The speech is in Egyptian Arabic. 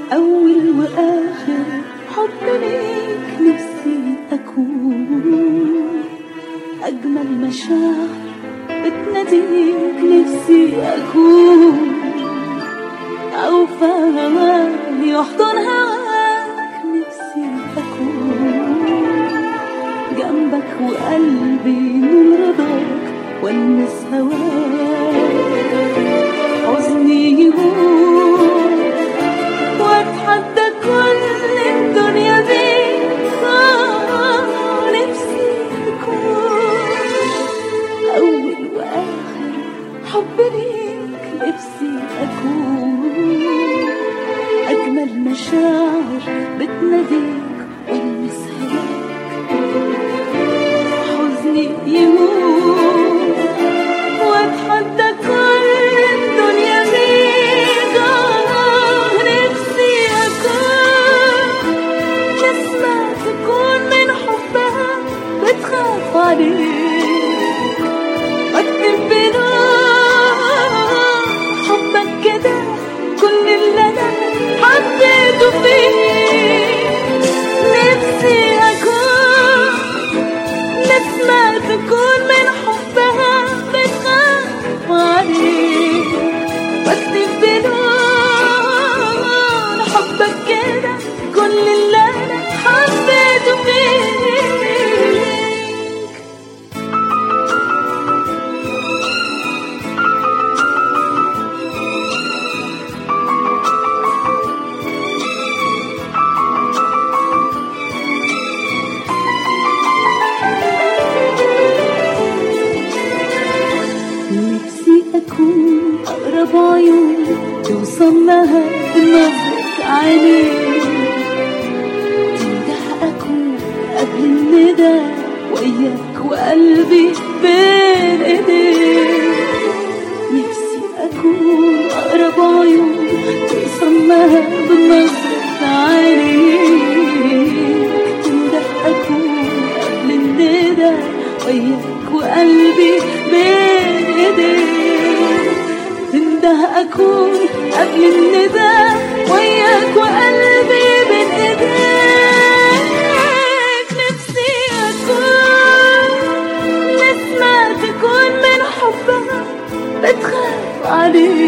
أول وآخر حب ليك نفسي أكون أجمل مشاعر بتناديك نفسي أكون أوفى هواك يحضن هواك نفسي أكون جنبك وقلبي من رضاك والمس هواك حزني يهون واتحدى كل الدنيا بيك آه، نفسي أكون أول وآخر حب ليك نفسي أكون أجمل مشاعر بتناديك والمس هواك حزني يموت واتحدى كل الدنيا بيك آه، نفسي أكون نسمة تكون من حبها بتخاف عليك بكتب بنور حبك كده كل اللي انا حبيته فيك نفسي اكون نسمة تكون من حبها بتخاف عليك بكتب بنور حبك كده كل اللي انا حبيته فيك نفسي أكون أقرب عيون توصل لها بنظرة عينيك تنده أكون قبل الندى وياك وقلبي بين إيديك نفسي أكون أقرب عيون توصل لها بنظرة عينيك تنده أكون قبل الندى وياك وقلبي بين ايديك تنده اكون قبل الندى وياك وقلبي بين ايديك نفسي اكون نسمة تكون من حبها بتخاف عليك